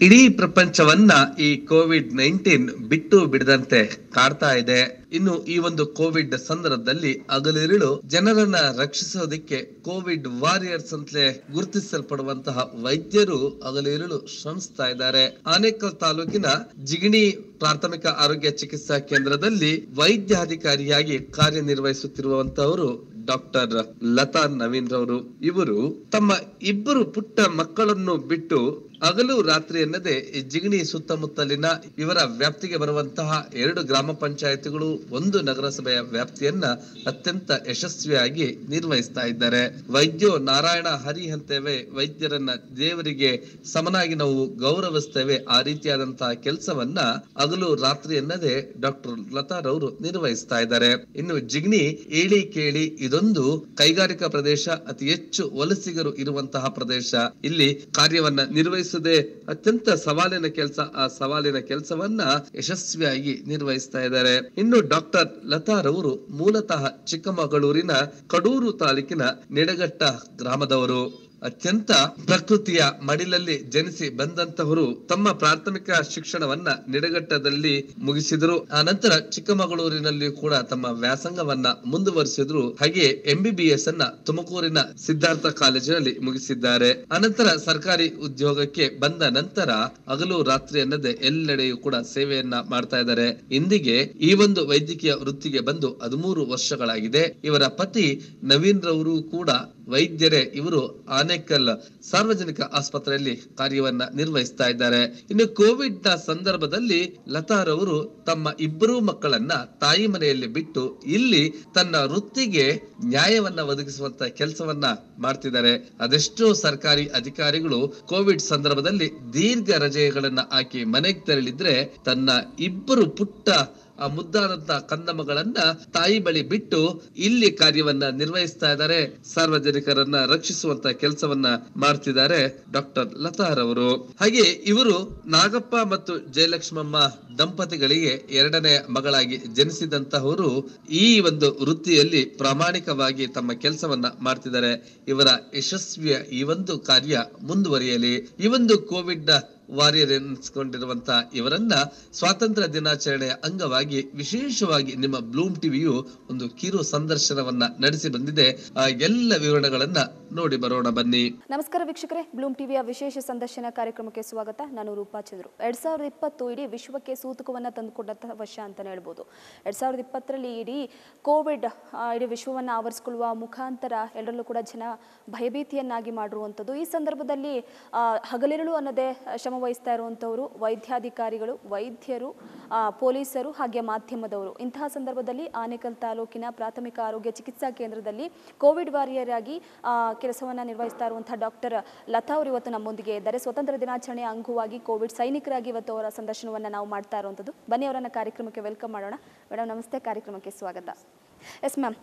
ಇಡೀ ಪ್ರಪಂಚವನ್ನ ಈ Covid nineteen ಬಿಟ್ಟು ಬಿಡದಂತೆ ಕಾಡ್ತಾ ಇದೆ ಇನ್ನು ಈ ಒಂದು ಕೋವಿಡ್ ಸಂದರ್ಭದಲ್ಲಿ ಹಗಲಿರುಳು ಜನರನ್ನ ರಕ್ಷಿಸೋದಕ್ಕೆ ಕೋವಿಡ್ ವಾರಿಯರ್ಸ್ ಅಂತಲೇ ಗುರುತಿಸಲ್ಪಡುವಂತಹ ವೈದ್ಯರು ಹಗಲಿರುಳು ಶ್ರಮಿಸ್ತಾ ಇದ್ದಾರೆ ಆನೇಕಲ್ ತಾಲೂಕಿನ ಜಿಗಣಿ ಪ್ರಾಥಮಿಕ ಆರೋಗ್ಯ ಚಿಕಿತ್ಸಾ ಕೇಂದ್ರದಲ್ಲಿ ವೈದ್ಯಾಧಿಕಾರಿಯಾಗಿ ಕಾರ್ಯನಿರ್ವಹಿಸುತ್ತಿರುವಂತವರು ಡಾಕ್ಟರ್ ಲತಾ ನವೀನ್ ರವರು ಇವರು ತಮ್ಮ ಇಬ್ಬರು ಪುಟ್ಟ ಮಕ್ಕಳನ್ನು ಬಿಟ್ಟು ಹಗಲು ರಾತ್ರಿ ಎನ್ನದೆ ಈ ಜಿಗಣಿ ಸುತ್ತಮುತ್ತಲಿನ ಇವರ ವ್ಯಾಪ್ತಿಗೆ ಬರುವಂತಹ ಎರಡು ಗ್ರಾಮ ಪಂಚಾಯತಿಗಳು ಒಂದು ನಗರಸಭೆಯ ವ್ಯಾಪ್ತಿಯನ್ನ ಅತ್ಯಂತ ಯಶಸ್ವಿಯಾಗಿ ನಿರ್ವಹಿಸ್ತಾ ಇದ್ದಾರೆ ವೈದ್ಯೋ ನಾರಾಯಣ ಹರಿ ಅಂತೇವೆ ವೈದ್ಯರನ್ನ ದೇವರಿಗೆ ಸಮನಾಗಿ ನಾವು ಗೌರವಿಸ್ತೇವೆ ಆ ರೀತಿಯಾದಂತಹ ಕೆಲಸವನ್ನ ಹಗಲು ರಾತ್ರಿ ಎನ್ನದೆ ಡಾಕ್ಟರ್ ಲತಾರವರು ನಿರ್ವಹಿಸ್ತಾ ಇದ್ದಾರೆ ಇನ್ನು ಜಿಗ್ನಿ ಏಳಿ ಕೇಳಿ ಇದೊಂದು ಕೈಗಾರಿಕಾ ಪ್ರದೇಶ ಅತಿ ಹೆಚ್ಚು ವಲಸಿಗರು ಇರುವಂತಹ ಪ್ರದೇಶ ಇಲ್ಲಿ ಕಾರ್ಯವನ್ನ ನಿರ್ವಹಿಸದೆ ಅತ್ಯಂತ ಸವಾಲಿನ ಕೆಲಸ ಆ ಸವಾಲಿನ ಕೆಲಸವನ್ನ ಯಶಸ್ವಿಯಾಗಿ ನಿರ್ವಹಿಸ್ತಾ ಇದ್ದಾರೆ ಇನ್ನು ಡಾಕ್ಟರ್ ಲತಾರವರು ಮೂಲತಃ ಚಿಕ್ಕಮಗಳೂರಿನ ಕಡೂರು ತಾಲೂಕಿನ ನಿಡಘಟ್ಟ ಗ್ರಾಮದವರು ಅತ್ಯಂತ ಪ್ರಕೃತಿಯ ಮಡಿಲಲ್ಲಿ ಜನಿಸಿ ಬಂದಂತವರು ತಮ್ಮ ಪ್ರಾಥಮಿಕ ಶಿಕ್ಷಣವನ್ನ ನಿಡಘಟ್ಟದಲ್ಲಿ ಮುಗಿಸಿದರು ಆ ನಂತರ ಚಿಕ್ಕಮಗಳೂರಿನಲ್ಲಿ ಕೂಡ ತಮ್ಮ ವ್ಯಾಸಂಗವನ್ನ ಮುಂದುವರಿಸಿದ್ರು ಹಾಗೆ ಎಂಬಿಬಿಎಸ್ ಅನ್ನ ತುಮಕೂರಿನ ಸಿದ್ಧಾರ್ಥ ಕಾಲೇಜಿನಲ್ಲಿ ಮುಗಿಸಿದ್ದಾರೆ ಅನಂತರ ಸರ್ಕಾರಿ ಉದ್ಯೋಗಕ್ಕೆ ಬಂದ ನಂತರ ಹಗಲು ರಾತ್ರಿ ಅನ್ನದೆ ಎಲ್ಲೆಡೆಯೂ ಕೂಡ ಸೇವೆಯನ್ನ ಮಾಡ್ತಾ ಇದ್ದಾರೆ ಇಂದಿಗೆ ಈ ಒಂದು ವೈದ್ಯಕೀಯ ವೃತ್ತಿಗೆ ಬಂದು ಹದಿಮೂರು ವರ್ಷಗಳಾಗಿದೆ ಇವರ ಪತಿ ನವೀನ್ ರವರು ಕೂಡ ವೈದ್ಯರೇ ಇವರು ಆನೇಕಲ್ ಸಾರ್ವಜನಿಕ ಆಸ್ಪತ್ರೆಯಲ್ಲಿ ಕಾರ್ಯವನ್ನ ನಿರ್ವಹಿಸ್ತಾ ಇದ್ದಾರೆ ಇನ್ನು ಕೋವಿಡ್ ನ ಸಂದರ್ಭದಲ್ಲಿ ಲತಾರವರು ತಮ್ಮ ಇಬ್ಬರೂ ಮಕ್ಕಳನ್ನ ತಾಯಿ ಮನೆಯಲ್ಲಿ ಬಿಟ್ಟು ಇಲ್ಲಿ ತನ್ನ ವೃತ್ತಿಗೆ ನ್ಯಾಯವನ್ನ ಒದಗಿಸುವಂತ ಕೆಲಸವನ್ನ ಮಾಡ್ತಿದ್ದಾರೆ ಅದೆಷ್ಟೋ ಸರ್ಕಾರಿ ಅಧಿಕಾರಿಗಳು ಕೋವಿಡ್ ಸಂದರ್ಭದಲ್ಲಿ ದೀರ್ಘ ರಜೆಗಳನ್ನ ಹಾಕಿ ಮನೆಗೆ ತೆರಳಿದ್ರೆ ತನ್ನ ಇಬ್ಬರು ಪುಟ್ಟ ಆ ಮುದ್ದಾದಂತ ಕಂದಮಗಳನ್ನ ತಾಯಿ ಬಳಿ ಬಿಟ್ಟು ಇಲ್ಲಿ ಕಾರ್ಯವನ್ನ ನಿರ್ವಹಿಸ್ತಾ ಇದ್ದಾರೆ ಸಾರ್ವಜನಿಕರನ್ನ ರಕ್ಷಿಸುವಂತ ಕೆಲಸವನ್ನ ಮಾಡ್ತಿದ್ದಾರೆ ಡಾಕ್ಟರ್ ಲತಾರವರು ಹಾಗೆ ಇವರು ನಾಗಪ್ಪ ಮತ್ತು ಜಯಲಕ್ಷ್ಮಮ್ಮ ದಂಪತಿಗಳಿಗೆ ಎರಡನೇ ಮಗಳಾಗಿ ಜನಿಸಿದಂತಹವರು ಈ ಒಂದು ವೃತ್ತಿಯಲ್ಲಿ ಪ್ರಾಮಾಣಿಕವಾಗಿ ತಮ್ಮ ಕೆಲಸವನ್ನ ಮಾಡ್ತಿದ್ದಾರೆ ಇವರ ಯಶಸ್ವಿಯ ಈ ಒಂದು ಕಾರ್ಯ ಮುಂದುವರಿಯಲಿ ಈ ಒಂದು ಕೋವಿಡ್ ನ ವಾರಿಯರ್ ಎನ್ಸ್ಕೊಂಡಿರುವಂತ ಇವರನ್ನ ಸ್ವಾತಂತ್ರ್ಯ ದಿನಾಚರಣೆಯ ಅಂಗವಾಗಿ ವಿಶೇಷವಾಗಿ ನಿಮ್ಮ ಬ್ಲೂಮ್ ಟಿವಿಯು ಒಂದು ಕಿರು ಸಂದರ್ಶನವನ್ನ ನಡೆಸಿ ಬಂದಿದೆ ಆ ಎಲ್ಲ ವಿವರಣೆಗಳನ್ನ ನೋಡಿ ಬರೋಣ ಬನ್ನಿ ನಮಸ್ಕಾರ ವೀಕ್ಷಕರೇ ಬ್ಲೂಮ್ ಟಿವಿಯ ವಿಶೇಷ ಸಂದರ್ಶನ ಕಾರ್ಯಕ್ರಮಕ್ಕೆ ಸ್ವಾಗತ ನಾನು ರೂಪಾ ಚಂದ್ರು ಎರಡ್ ಸಾವಿರದ ಇಪ್ಪತ್ತು ಇಡೀ ವಿಶ್ವಕ್ಕೆ ಸೂತಕವನ್ನು ತಂದುಕೊಂಡಂತಹ ವರ್ಷ ಅಂತಲೇ ಹೇಳ್ಬೋದು ಎರಡ್ ಸಾವಿರದ ಇಪ್ಪತ್ತರಲ್ಲಿ ಇಡೀ ಕೋವಿಡ್ ಆ, ಇಡೀ ವಿಶ್ವವನ್ನು ಆವರಿಸಿಕೊಳ್ಳುವ ಮುಖಾಂತರ ಎಲ್ಲರಲ್ಲೂ ಕೂಡ ಜನ ಭಯಭೀತಿಯನ್ನಾಗಿ ಮಾಡಿರುವಂಥದ್ದು ಈ ಸಂದರ್ಭದಲ್ಲಿ ಆ, ಹಗಲಿರುಳು ಅನ್ನದೇ ಶ್ರಮ ವಹಿಸ್ತಾ ಇರುವಂಥವರು ವೈದ್ಯಾಧಿಕಾರಿಗಳು ವೈದ್ಯರು ಆ, ಪೊಲೀಸರು ಹಾಗೆ ಮಾಧ್ಯಮದವರು ಇಂತಹ ಸಂದರ್ಭದಲ್ಲಿ ಆನೇಕಲ್ ತಾಲೂಕಿನ ಪ್ರಾಥಮಿಕ ಆರೋಗ್ಯ ಚಿಕಿತ್ಸಾ ಕೇಂದ್ರದಲ್ಲಿ ಕೋವಿಡ್ ವಾರಿಯರ್ ಆಗಿ ಕೆಲಸವನ್ನು ನಿರ್ವಹಿಸ್ತಾ ಇರುವಂತಹ ಡಾಕ್ಟರ್ ಲತಾ ಅವರು ಇವತ್ತು ನಮ್ಮೊಂದಿಗೆ ಇದ್ದಾರೆ ಸ್ವತಂತ್ರ ದಿನಾಚರಣೆಯ ಅಂಗವಾಗಿ ಕೋವಿಡ್ ಸೈನಿಕರಾಗಿ ಇವತ್ತು ಅವರ ಸಂದರ್ಶನವನ್ನು ನಾವು ಮಾಡ್ತಾ ಇರುವಂಥದ್ದು ಬನ್ನಿ ಅವರನ್ನ ಕಾರ್ಯಕ್ರಮಕ್ಕೆ ವೆಲ್ಕಮ್ ಮಾಡೋಣ ಮೇಡಮ್ ನಮಸ್ತೆ ಕಾರ್ಯಕ್ರಮಕ್ಕೆ ಸ್ವಾಗತ ಎಸ್ ಮ್ಯಾಮ್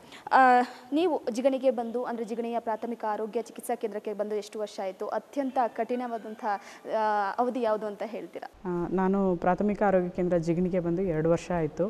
ನೀವು ಜಿಗಣಿಗೆ ಬಂದು ಅಂದರೆ ಜಿಗಣಿಯ ಪ್ರಾಥಮಿಕ ಆರೋಗ್ಯ ಚಿಕಿತ್ಸಾ ಕೇಂದ್ರಕ್ಕೆ ಬಂದು ಎಷ್ಟು ವರ್ಷ ಆಯಿತು ಅತ್ಯಂತ ಕಠಿಣವಾದಂಥ ಆ, ಅವಧಿ ಯಾವುದು ಅಂತ ಹೇಳ್ತೀರಾ ಆ, ನಾನು ಪ್ರಾಥಮಿಕ ಆರೋಗ್ಯ ಕೇಂದ್ರ ಜಿಗಣಿಗೆ ಬಂದು ಎರಡು ವರ್ಷ ಆಯಿತು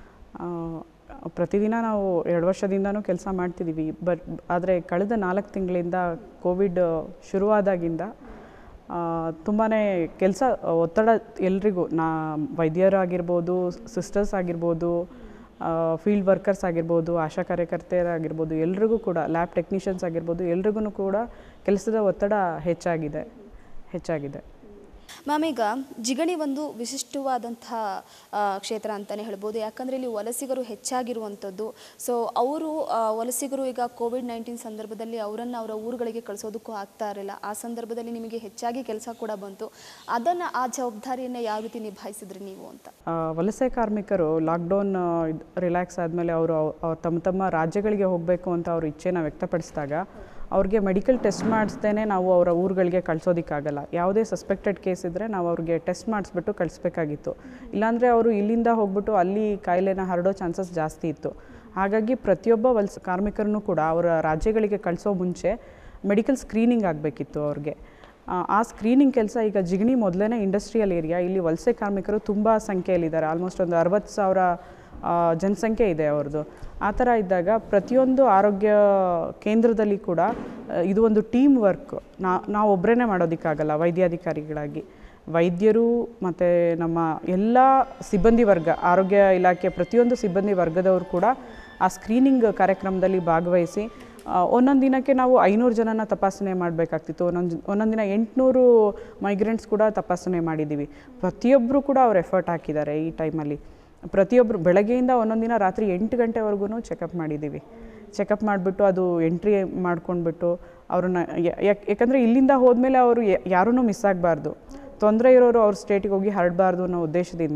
ಪ್ರತಿದಿನ ನಾವು ಎರಡು ವರ್ಷದಿಂದನೂ ಕೆಲಸ ಮಾಡ್ತಿದ್ದೀವಿ ಬಟ್ ಆದರೆ ಕಳೆದ ನಾಲ್ಕು ತಿಂಗಳಿಂದ ಕೋವಿಡ್ ಶುರುವಾದಾಗಿಂದ ತುಂಬಾ ಕೆಲಸ ಒತ್ತಡ ಎಲ್ರಿಗೂ ನಾ ವೈದ್ಯರಾಗಿರ್ಬೋದು ಸಿಸ್ಟರ್ಸ್ ಆಗಿರ್ಬೋದು ಫೀಲ್ಡ್ ವರ್ಕರ್ಸ್ ಆಗಿರ್ಬೋದು ಆಶಾ ಕಾರ್ಯಕರ್ತೆಯರಾಗಿರ್ಬೋದು ಎಲ್ರಿಗೂ ಕೂಡ ಲ್ಯಾಬ್ ಟೆಕ್ನಿಷಿಯನ್ಸ್ ಆಗಿರ್ಬೋದು ಎಲ್ರಿಗೂ ಕೂಡ ಕೆಲಸದ ಒತ್ತಡ ಹೆಚ್ಚಾಗಿದೆ ಹೆಚ್ಚಾಗಿದೆ ಮ್ಯಾಮ್ ಈಗ ಜಿಗಣಿ ಒಂದು ವಿಶಿಷ್ಟವಾದಂಥ ಆ, ಕ್ಷೇತ್ರ ಅಂತಲೇ ಹೇಳ್ಬೋದು ಯಾಕಂದರೆ ಇಲ್ಲಿ ವಲಸಿಗರು ಹೆಚ್ಚಾಗಿರುವಂಥದ್ದು ಸೊ ಅವರು ಆ, ವಲಸಿಗರು ಈಗ ಕೋವಿಡ್ ನೈನ್ಟೀನ್ ಸಂದರ್ಭದಲ್ಲಿ ಅವರನ್ನು ಅವರ ಊರುಗಳಿಗೆ ಕಳಿಸೋದಕ್ಕೂ ಆಗ್ತಾ ಇರಲಿಲ್ಲ ಆ ಸಂದರ್ಭದಲ್ಲಿ ನಿಮಗೆ ಹೆಚ್ಚಾಗಿ ಕೆಲಸ ಕೂಡ ಬಂತು ಅದನ್ನು ಆ ಜವಾಬ್ದಾರಿಯನ್ನು ಯಾವ ರೀತಿ ನಿಭಾಯಿಸಿದ್ರಿ ನೀವು ಅಂತ ಆ, ವಲಸೆ ಕಾರ್ಮಿಕರು ಲಾಕ್ಡೌನ್ ರಿಲ್ಯಾಕ್ಸ್ ಆದಮೇಲೆ ಅವರು ಅವ್ರು ತಮ್ಮ ತಮ್ಮ ರಾಜ್ಯಗಳಿಗೆ ಹೋಗಬೇಕು ಅಂತ ಅವ್ರ ಇಚ್ಛೆನ ವ್ಯಕ್ತಪಡಿಸಿದಾಗ ಅವ್ರಿಗೆ ಮೆಡಿಕಲ್ ಟೆಸ್ಟ್ ಮಾಡಿಸ್ದೇನೆ ನಾವು ಅವರ ಊರುಗಳಿಗೆ ಕಳ್ಸೋದಕ್ಕಾಗಲ್ಲ ಯಾವುದೇ ಸಸ್ಪೆಕ್ಟೆಡ್ ಕೇಸ್ ಇದ್ದರೆ ನಾವು ಅವ್ರಿಗೆ ಟೆಸ್ಟ್ ಮಾಡಿಸ್ಬಿಟ್ಟು ಕಳಿಸ್ಬೇಕಾಗಿತ್ತು ಇಲ್ಲಾಂದರೆ ಅವರು ಇಲ್ಲಿಂದ ಹೋಗ್ಬಿಟ್ಟು ಅಲ್ಲಿ ಕಾಯಿಲೆನ ಹರಡೋ ಚಾನ್ಸಸ್ ಜಾಸ್ತಿ ಇತ್ತು ಹಾಗಾಗಿ ಪ್ರತಿಯೊಬ್ಬ ವಲಸೆ ಕಾರ್ಮಿಕರನ್ನು ಕೂಡ ಅವರ ರಾಜ್ಯಗಳಿಗೆ ಕಳಿಸೋ ಮುಂಚೆ ಮೆಡಿಕಲ್ ಸ್ಕ್ರೀನಿಂಗ್ ಆಗಬೇಕಿತ್ತು ಅವ್ರಿಗೆ ಆ, ಆ ಸ್ಕ್ರೀನಿಂಗ್ ಕೆಲಸ ಈಗ ಜಿಗಣಿ ಮೊದಲನೇ ಇಂಡಸ್ಟ್ರಿಯಲ್ ಏರಿಯಾ ಇಲ್ಲಿ ವಲಸೆ ಕಾರ್ಮಿಕರು ತುಂಬ ಸಂಖ್ಯೆಯಲ್ಲಿದ್ದಾರೆ ಆಲ್ಮೋಸ್ಟ್ ಒಂದು ಅರವತ್ತು ಸಾವಿರ ಆ, ಜನಸಂಖ್ಯೆ ಇದೆ ಅವ್ರದ್ದು ಆ ಥರ ಇದ್ದಾಗ ಪ್ರತಿಯೊಂದು ಆರೋಗ್ಯ ಕೇಂದ್ರದಲ್ಲಿ ಕೂಡ ಆ, ಇದು ಒಂದು ಟೀಮ್ ವರ್ಕ್ ನಾ ನಾವು ಒಬ್ಬರೇ ಮಾಡೋದಕ್ಕಾಗಲ್ಲ ವೈದ್ಯಾಧಿಕಾರಿಗಳಾಗಿ ವೈದ್ಯರು ಮತ್ತು ನಮ್ಮ ಎಲ್ಲ ಸಿಬ್ಬಂದಿ ವರ್ಗ ಆರೋಗ್ಯ ಇಲಾಖೆ ಪ್ರತಿಯೊಂದು ಸಿಬ್ಬಂದಿ ವರ್ಗದವರು ಕೂಡ ಆ ಸ್ಕ್ರೀನಿಂಗ್ ಕಾರ್ಯಕ್ರಮದಲ್ಲಿ ಭಾಗವಹಿಸಿ ಆ, ಒಂದೊಂದು ದಿನಕ್ಕೆ ನಾವು ಐನೂರು ಜನನ ತಪಾಸಣೆ ಮಾಡಬೇಕಾಗ್ತಿತ್ತು ಒಂದೊಂದು ಒಂದೊಂದು ದಿನ ಎಂಟುನೂರು ಮೈಗ್ರೆಂಟ್ಸ್ ಕೂಡ ತಪಾಸಣೆ ಮಾಡಿದ್ದೀವಿ ಪ್ರತಿಯೊಬ್ಬರು ಕೂಡ ಅವ್ರು ಎಫರ್ಟ್ ಹಾಕಿದ್ದಾರೆ ಈ ಟೈಮಲ್ಲಿ ಪ್ರತಿಯೊಬ್ಬರು ಬೆಳಗ್ಗೆಯಿಂದ ಒಂದೊಂದು ದಿನ ರಾತ್ರಿ ಎಂಟು ಗಂಟೆವರೆಗೂ ಚೆಕಪ್ ಮಾಡಿದ್ದೀವಿ ಚೆಕಪ್ ಮಾಡಿಬಿಟ್ಟು ಅದು ಎಂಟ್ರಿ ಮಾಡ್ಕೊಂಡ್ಬಿಟ್ಟು ಅವ್ರನ್ನ ಯ- ಯಾಕ್- ಯಾಕಂದರೆ ಇಲ್ಲಿಂದ ಹೋದ್ಮೇಲೆ ಅವರು ಯಾರೂ ಮಿಸ್ ಆಗಬಾರ್ದು ತೊಂದರೆ ಇರೋರು ಅವ್ರ ಸ್ಟೇಟಿಗೆ ಹೋಗಿ ಹರಡಬಾರ್ದು ಅನ್ನೋ ಉದ್ದೇಶದಿಂದ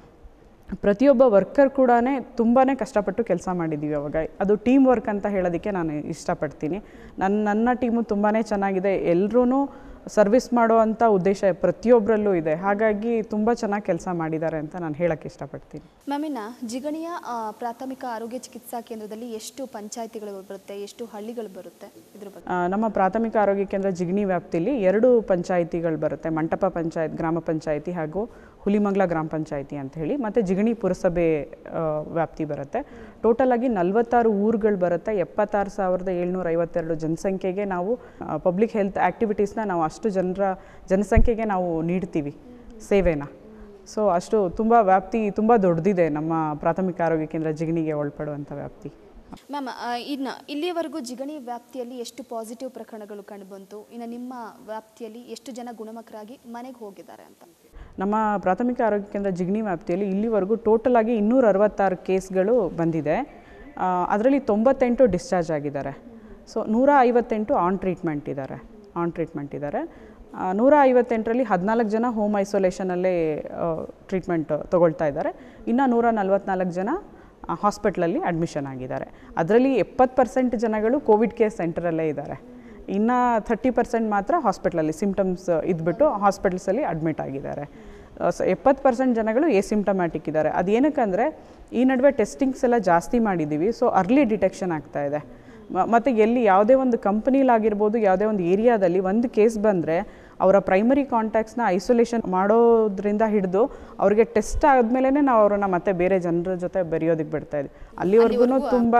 ಪ್ರತಿಯೊಬ್ಬ ವರ್ಕರ್ ಕೂಡ ತುಂಬಾ ಕಷ್ಟಪಟ್ಟು ಕೆಲಸ ಮಾಡಿದ್ದೀವಿ ಅವಾಗ ಅದು ಟೀಮ್ ವರ್ಕ್ ಅಂತ ಹೇಳೋದಕ್ಕೆ ನಾನು ಇಷ್ಟಪಡ್ತೀನಿ ನನ್ನ ನನ್ನ ಟೀಮು ತುಂಬಾ ಚೆನ್ನಾಗಿದೆ ಎಲ್ಲರೂ ಸರ್ವಿಸ್ ಮಾಡುವಂಥ ಉದ್ದೇಶ ಪ್ರತಿಯೊಬ್ಬರಲ್ಲೂ ಇದೆ ಹಾಗಾಗಿ ತುಂಬ ಚೆನ್ನಾಗಿ ಕೆಲಸ ಮಾಡಿದ್ದಾರೆ ಅಂತ ನಾನು ಹೇಳೋಕ್ಕೆ ಇಷ್ಟಪಡ್ತೀನಿ ಮ್ಯಾಮ್ ಇನ್ನು ಜಿಗಣಿಯ ಆ, ಪ್ರಾಥಮಿಕ ಆರೋಗ್ಯ ಚಿಕಿತ್ಸಾ ಕೇಂದ್ರದಲ್ಲಿ ಎಷ್ಟು ಪಂಚಾಯತಿಗಳು ಬರುತ್ತೆ ಎಷ್ಟು ಹಳ್ಳಿಗಳು ಬರುತ್ತೆ ಇದ್ರ ಬಗ್ಗೆ ಆ, ನಮ್ಮ ಪ್ರಾಥಮಿಕ ಆರೋಗ್ಯ ಕೇಂದ್ರ ಜಿಗಣಿ ವ್ಯಾಪ್ತಿಲಿ ಎರಡು ಪಂಚಾಯಿತಿಗಳು ಬರುತ್ತೆ ಮಂಟಪ ಪಂಚಾಯತ್ ಗ್ರಾಮ ಪಂಚಾಯಿತಿ ಹಾಗೂ ಹುಲಿಮಂಗ್ಲ ಗ್ರಾಮ ಪಂಚಾಯಿತಿ ಅಂತ ಹೇಳಿ ಮತ್ತು ಜಿಗಣಿ ಪುರಸಭೆ ಆ, ವ್ಯಾಪ್ತಿ ಬರುತ್ತೆ ಟೋಟಲ್ ಆಗಿ ನಲವತ್ತಾರು ಊರುಗಳು ಬರುತ್ತೆ ಎಪ್ಪತ್ತಾರು ಸಾವಿರದ ಏಳ್ನೂರ ಐವತ್ತೆರಡು ಜನಸಂಖ್ಯೆಗೆ ನಾವು ಪಬ್ಲಿಕ್ ಹೆಲ್ತ್ ಆ್ಯಕ್ಟಿವಿಟೀಸ್ನ ನಾವು ಅಷ್ಟು ಜನರ ಜನಸಂಖ್ಯೆಗೆ ನಾವು ನೀಡ್ತೀವಿ ಸೇವೆನ ಸೊ ಅಷ್ಟು ತುಂಬ ವ್ಯಾಪ್ತಿ ತುಂಬ ದೊಡ್ಡದಿದೆ ನಮ್ಮ ಪ್ರಾಥಮಿಕ ಆರೋಗ್ಯ ಕೇಂದ್ರ ಜಿಗಣಿಗೆ ಒಳಪಡುವಂಥ ವ್ಯಾಪ್ತಿ ಮ್ಯಾಮ್ ಇನ್ನು ಇಲ್ಲಿಯವರೆಗೂ ಜಿಗಣಿ ವ್ಯಾಪ್ತಿಯಲ್ಲಿ ಎಷ್ಟು ಪಾಸಿಟಿವ್ ಪ್ರಕರಣಗಳು ಕಂಡುಬಂತು ಇನ್ನು ನಿಮ್ಮ ವ್ಯಾಪ್ತಿಯಲ್ಲಿ ಎಷ್ಟು ಜನ ಗುಣಮುಖರಾಗಿ ಮನೆಗೆ ಹೋಗಿದ್ದಾರೆ ಅಂತ ನಮ್ಮ ಪ್ರಾಥಮಿಕ ಆರೋಗ್ಯ ಕೇಂದ್ರ ಜಿಗಣಿ ವ್ಯಾಪ್ತಿಯಲ್ಲಿ ಇಲ್ಲಿವರೆಗೂ ಟೋಟಲ್ ಆಗಿ ಇನ್ನೂರ ಅರವತ್ತಾರು ಕೇಸ್ಗಳು ಬಂದಿದೆ ಅದರಲ್ಲಿ ತೊಂಬತ್ತೆಂಟು ಡಿಸ್ಚಾರ್ಜ್ ಆಗಿದ್ದಾರೆ ಸೊ ನೂರ ಐವತ್ತೆಂಟು ಆನ್ ಟ್ರೀಟ್ಮೆಂಟ್ ಇದ್ದಾರೆ ಆನ್ ಟ್ರೀಟ್ಮೆಂಟ್ ಇದ್ದಾರೆ ಆ, ನೂರ ಐವತ್ತೆಂಟರಲ್ಲಿ ಹದಿನಾಲ್ಕು ಜನ ಹೋಮ್ ಐಸೋಲೇಷನಲ್ಲೇ ಟ್ರೀಟ್ಮೆಂಟ್ ತೊಗೊಳ್ತಾ ಇದ್ದಾರೆ ಇನ್ನು ನೂರ ನಲ್ವತ್ನಾಲ್ಕು ಜನ ಹಾಸ್ಪಿಟ್ಲಲ್ಲಿ ಅಡ್ಮಿಷನ್ ಆಗಿದ್ದಾರೆ ಅದರಲ್ಲಿ ಎಪ್ಪತ್ತು ಪರ್ಸೆಂಟ್ ಜನಗಳು ಕೋವಿಡ್ ಕೇರ್ ಸೆಂಟರಲ್ಲೇ ಇದ್ದಾರೆ ಇನ್ನು ಥರ್ಟಿ ಪರ್ಸೆಂಟ್ ಮಾತ್ರ ಹಾಸ್ಪಿಟ್ಲಲ್ಲಿ ಸಿಮ್ಟಮ್ಸ್ ಇದ್ಬಿಟ್ಟು ಹಾಸ್ಪಿಟಲ್ಸಲ್ಲಿ ಅಡ್ಮಿಟ್ ಆಗಿದ್ದಾರೆ ಎಪ್ಪತ್ತು ಪರ್ಸೆಂಟ್ ಜನಗಳು ಎಸಿಮ್ಟಮ್ಯಾಟಿಕ್ ಇದ್ದಾರೆ ಅದೇನಕ್ಕಂದರೆ ಈ ನಡುವೆ ಟೆಸ್ಟಿಂಗ್ಸ್ ಎಲ್ಲ ಜಾಸ್ತಿ ಮಾಡಿದ್ದೀವಿ ಸೊ ಅರ್ಲಿ ಡಿಟೆಕ್ಷನ್ ಆಗ್ತಾ ಇದೆ ಮ- ಮತ್ತು ಎಲ್ಲಿ ಯಾವುದೇ ಒಂದು ಕಂಪ್ನಿಲಾಗಿರ್ಬೋದು ಯಾವುದೇ ಒಂದು ಏರಿಯಾದಲ್ಲಿ ಒಂದು ಕೇಸ್ ಬಂದರೆ ಅವರ ಪ್ರೈಮರಿ ಕಾಂಟ್ಯಾಕ್ಟ್ಸ್ನ ಐಸೋಲೇಷನ್ ಮಾಡೋದ್ರಿಂದ ಹಿಡಿದು ಅವ್ರಿಗೆ ಟೆಸ್ಟ್ ಆದಮೇಲೆ ನಾವು ಅವ್ರನ್ನ ಮತ್ತೆ ಬೇರೆ ಜನರ ಜೊತೆ ಬೆರೆಯೋದಕ್ಕೆ ಬಿಡ್ತಾ ಇದ್ವಿ ಅಲ್ಲಿವರೆಗೂ ತುಂಬಾ